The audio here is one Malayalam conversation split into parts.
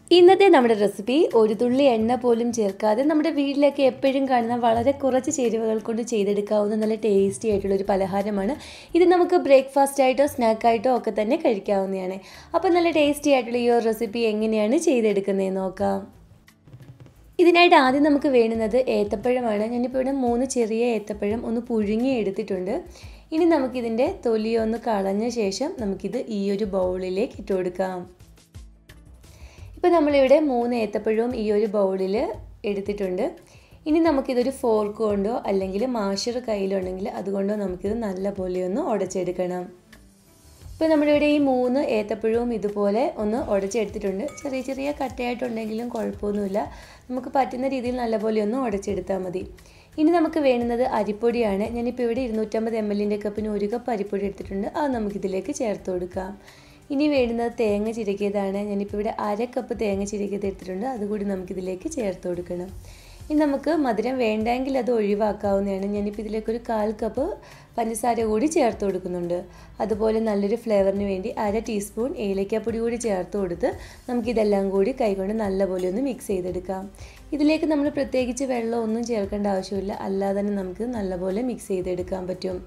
ഇന്നത്തെ നമ്മുടെ റെസിപ്പി ഒരു തുള്ളി എണ്ണ പോലും ചേർക്കാതെ നമ്മുടെ വീട്ടിലൊക്കെ എപ്പോഴും കാണുന്ന വളരെ കുറച്ച് ചേരുവകൾ കൊണ്ട് ചെയ്തെടുക്കാവുന്ന നല്ല ടേസ്റ്റി ആയിട്ടുള്ള ഒരു പലഹാരമാണ് ഇത് നമുക്ക് ബ്രേക്ക്ഫാസ്റ്റ് ആയിട്ടോ സ്നാക്കായിട്ടോ ഒക്കെ തന്നെ കഴിക്കാവുന്നതാണ് അപ്പോൾ നല്ല ടേസ്റ്റി ആയിട്ടുള്ള ഈ ഒരു റെസിപ്പി എങ്ങനെയാണ് ചെയ്തെടുക്കുന്നതെന്ന് നോക്കാം ഇതിനായിട്ട് ആദ്യം നമുക്ക് വേണ്ടുന്നത് ഏത്തപ്പഴമാണ് ഞാനിപ്പോൾ ഇവിടെ മൂന്ന് ചെറിയ ഏത്തപ്പഴം ഒന്ന് പുഴുങ്ങി എടുത്തിട്ടുണ്ട് ഇനി നമുക്കിതിൻ്റെ തൊലിയൊന്ന് കളഞ്ഞ ശേഷം നമുക്കിത് ഈ ഒരു ബൗളിലേക്ക് ഇട്ട് കൊടുക്കാം ഇപ്പോൾ നമ്മളിവിടെ മൂന്ന് ഏത്തപ്പഴവും ഈ ഒരു ബൗളിൽ എടുത്തിട്ടുണ്ട് ഇനി നമുക്കിതൊരു ഫോർക്ക് കൊണ്ടോ അല്ലെങ്കിൽ മാഷർ കയ്യിലുണ്ടെങ്കിൽ അതുകൊണ്ടോ നമുക്കിത് നല്ല പോലെ ഒന്ന് ഉടച്ചെടുക്കണം ഇപ്പോൾ നമ്മളിവിടെ ഈ മൂന്ന് ഏത്തപ്പഴവും ഇതുപോലെ ഒന്ന് ഉടച്ചെടുത്തിട്ടുണ്ട് ചെറിയ ചെറിയ കട്ടയായിട്ടുണ്ടെങ്കിലും കുഴപ്പമൊന്നുമില്ല നമുക്ക് പറ്റുന്ന രീതിയിൽ നല്ലപോലെ ഒന്ന് ഉടച്ചെടുത്താൽ മതി ഇനി നമുക്ക് വേണ്ടുന്നത് അരിപ്പൊടിയാണ് ഞാനിപ്പോൾ ഇവിടെ ഇരുന്നൂറ്റമ്പത് എം എല്ലിൻ്റെ കപ്പിന് ഒരു കപ്പ് അരിപ്പൊടി എടുത്തിട്ടുണ്ട് അത് നമുക്കിതിലേക്ക് ചേർത്ത് കൊടുക്കാം ഇനി വേണ്ടുന്നത് തേങ്ങ ചിരക്കിയതാണ് ഞാനിപ്പോൾ ഇവിടെ അര കപ്പ് തേങ്ങ ചിരക്കിയത് എടുത്തിട്ടുണ്ട് അതുകൂടി നമുക്കിതിലേക്ക് ചേർത്ത് കൊടുക്കണം ഇനി നമുക്ക് മധുരം വേണ്ടെങ്കിൽ അത് ഒഴിവാക്കാവുന്നതാണ് ഞാനിപ്പോൾ ഇതിലേക്ക് ഒരു കാൽ കപ്പ് പഞ്ചസാര കൂടി ചേർത്ത് കൊടുക്കുന്നുണ്ട് അതുപോലെ നല്ലൊരു ഫ്ലേവറിന് വേണ്ടി അര ടീസ്പൂൺ ഏലക്കാപ്പൊടി കൂടി ചേർത്ത് കൊടുത്ത് നമുക്കിതെല്ലാം കൂടി കൈകൊണ്ട് നല്ലപോലെ ഒന്ന് മിക്സ് ചെയ്തെടുക്കാം ഇതിലേക്ക് നമ്മൾ പ്രത്യേകിച്ച് വെള്ളം ഒന്നും ചേർക്കേണ്ട ആവശ്യമില്ല അല്ലാതെ തന്നെ നമുക്ക് നല്ലപോലെ മിക്സ് ചെയ്തെടുക്കാൻ പറ്റും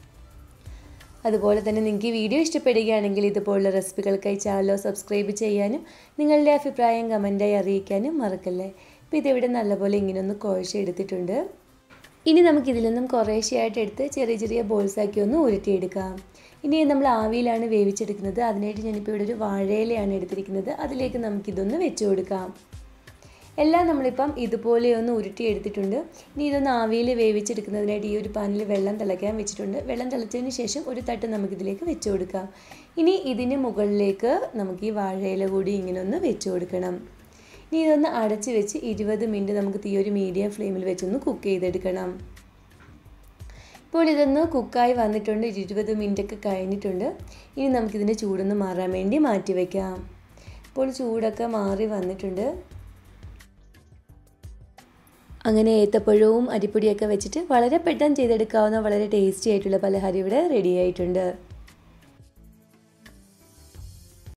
അതുപോലെ തന്നെ നിങ്ങൾക്ക് ഈ വീഡിയോ ഇഷ്ടപ്പെടുകയാണെങ്കിൽ ഇതുപോലുള്ള റെസിപ്പികൾക്കായി ചാനലോ സബ്സ്ക്രൈബ് ചെയ്യാനും നിങ്ങളുടെ അഭിപ്രായം കമൻറ്റായി അറിയിക്കാനും മറക്കല്ലേ അപ്പോൾ ഇതിവിടെ നല്ലപോലെ ഇങ്ങനെ ഒന്ന് കുഴച്ചെടുത്തിട്ടുണ്ട് ഇനി നമുക്കിതിൽ നിന്നും കുറേശ്ശെയായിട്ട് എടുത്ത് ചെറിയ ചെറിയ ബോൾസാക്കി ഒന്ന് ഉരുട്ടിയെടുക്കാം ഇനി നമ്മൾ ആവിയിലാണ് വേവിച്ചെടുക്കുന്നത് അതിനായിട്ട് ഞാനിപ്പോൾ ഇവിടെ ഒരു വാഴയിലയാണ് എടുത്തിരിക്കുന്നത് അതിലേക്ക് നമുക്കിതൊന്ന് വെച്ച് കൊടുക്കാം എല്ലാം നമ്മളിപ്പം ഇതുപോലെ ഒന്ന് ഉരുട്ടി എടുത്തിട്ടുണ്ട് ഇനി ഇതൊന്ന് ആവിയിൽ വേവിച്ചെടുക്കുന്നതിനായിട്ട് ഈ ഒരു പാനിൽ വെള്ളം തിളയ്ക്കാൻ വെച്ചിട്ടുണ്ട് വെള്ളം തിളച്ചതിന് ശേഷം ഒരു തട്ട് നമുക്കിതിലേക്ക് വെച്ച് കൊടുക്കാം ഇനി ഇതിന് മുകളിലേക്ക് നമുക്ക് ഈ വാഴയില കൂടി ഇങ്ങനെ ഒന്ന് വെച്ച് കൊടുക്കണം ഇനി ഇതൊന്ന് അടച്ച് വെച്ച് ഇരുപത് മിനിറ്റ് നമുക്ക് തീ ഒരു മീഡിയം ഫ്ലെയിമിൽ വെച്ചൊന്ന് കുക്ക് ചെയ്തെടുക്കണം ഇപ്പോൾ ഇതൊന്ന് കുക്കായി വന്നിട്ടുണ്ട് ഇരുപത് മിനിറ്റൊക്കെ കഴിഞ്ഞിട്ടുണ്ട് ഇനി നമുക്കിതിൻ്റെ ചൂടൊന്ന് മാറാൻ വേണ്ടി മാറ്റി വയ്ക്കാം ഇപ്പോൾ ചൂടൊക്കെ മാറി വന്നിട്ടുണ്ട് അങ്ങനെ ഏത്തപ്പഴവും അരിപ്പൊടിയൊക്കെ വെച്ചിട്ട് വളരെ പെട്ടെന്ന് ചെയ്തെടുക്കാവുന്ന വളരെ ടേസ്റ്റി ആയിട്ടുള്ള പലഹാരം ഇവിടെ റെഡി ആയിട്ടുണ്ട്